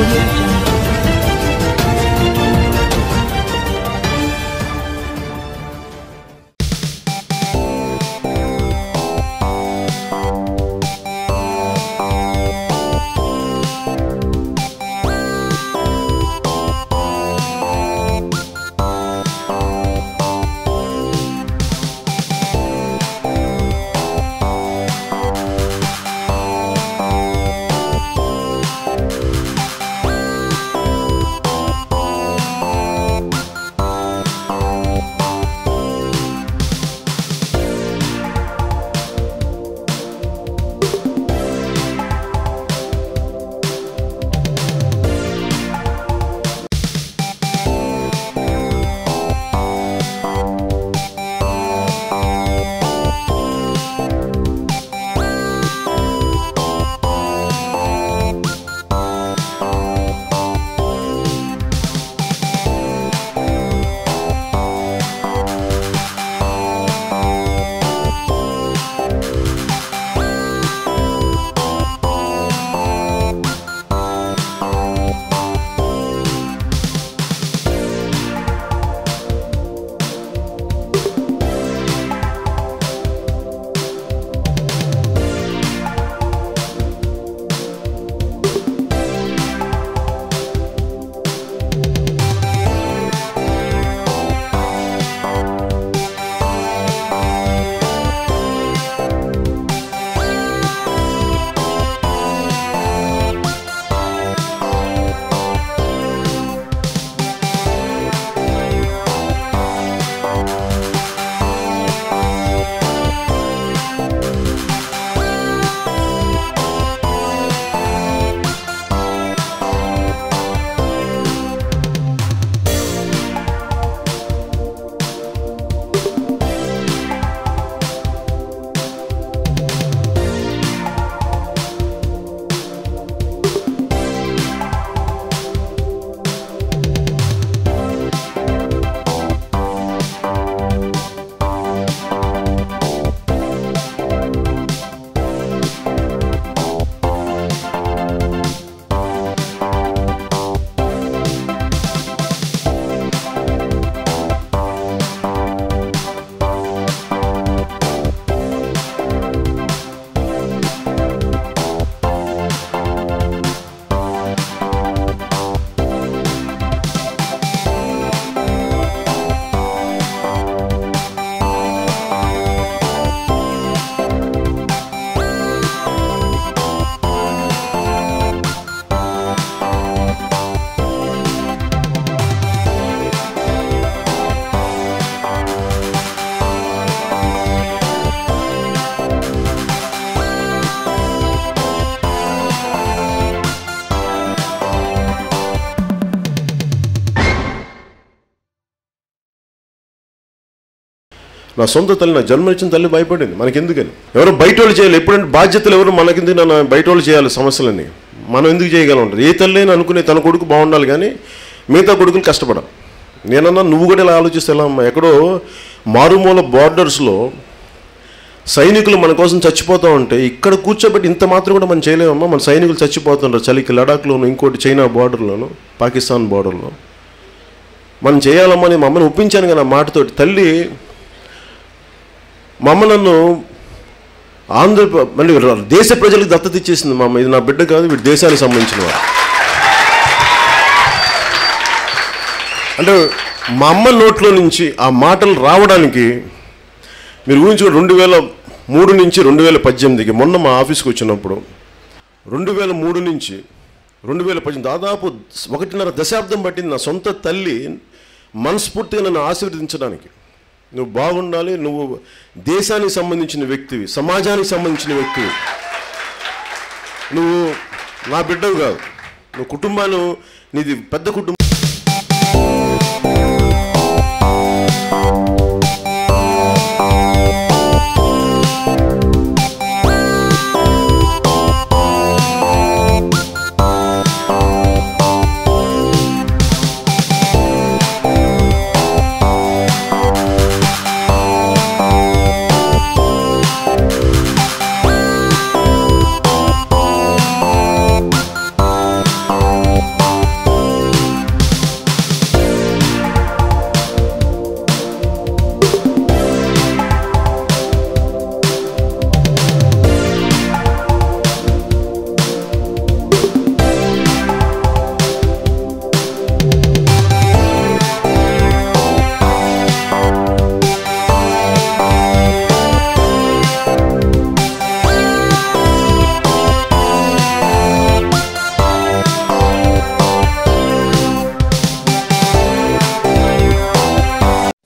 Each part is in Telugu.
audio jungle. నా సొంత తల్లి నా జన్మనిచ్చిన తల్లి భయపడింది మనకెందుకని ఎవరు బయట వాళ్ళు చేయాలి ఎప్పుడంటే బాధ్యతలు ఎవరు మనకెందుకు నన్ను బయట వాళ్ళు చేయాలి సమస్యలన్నీ మనం ఎందుకు చేయగలం ఉంటారు ఏ తల్లి అయినా అనుకునే తన కొడుకు బాగుండాలి కానీ మిగతా కొడుకులు కష్టపడాలి నేనన్నా నువ్వు కూడా ఇలా ఆలోచిస్తే ఎలా అమ్మా ఎక్కడో మారుమూల బార్డర్స్లో సైనికులు మన కోసం చచ్చిపోతూ ఉంటే ఇక్కడ కూర్చోబెట్టి ఇంత మాత్రం కూడా మనం చేయలేమమ్మా మన సైనికులు చచ్చిపోతుంటారు చలికి లడాఖ్లోను ఇంకోటి చైనా బార్డర్లోను పాకిస్తాన్ బార్డర్లో మనం చేయాలమ్మని మా అమ్మని ఒప్పించాను కదా ఆ మాటతోటి తల్లి మా అమ్మ నన్ను ఆంధ్ర మళ్ళీ దేశ ప్రజలకు దత్తత ఇచ్చేసింది మా అమ్మ ఇది నా బిడ్డ కాదు వీడి దేశానికి సంబంధించిన వాడు అంటే మా అమ్మ నోట్లో నుంచి ఆ మాటలు రావడానికి మీరు ఊహించుకో రెండు వేల మూడు నుంచి రెండు వేల పద్దెనిమిదికి మొన్న మా ఆఫీస్కి వచ్చినప్పుడు రెండు వేల మూడు నుంచి రెండు వేల పద్దెనిమిది దాదాపు ఒకటిన్నర దశాబ్దం పట్టింది నా సొంత తల్లి మనస్ఫూర్తిగా నన్ను ఆశీర్వదించడానికి నువ్వు బాగుండాలి నువ్వు దేశానికి సంబంధించిన వ్యక్తివి సమాజానికి సంబంధించిన వ్యక్తివి నువ్వు నా బిడ్డవు కాదు నువ్వు కుటుంబాన్ని నీది పెద్ద కుటుంబం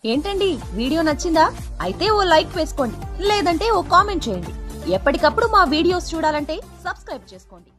ఏంటండి వీడియో నచ్చిందా అయితే ఓ లైక్ వేసుకోండి లేదంటే ఓ కామెంట్ చేయండి ఎప్పటికప్పుడు మా వీడియోస్ చూడాలంటే సబ్స్క్రైబ్ చేసుకోండి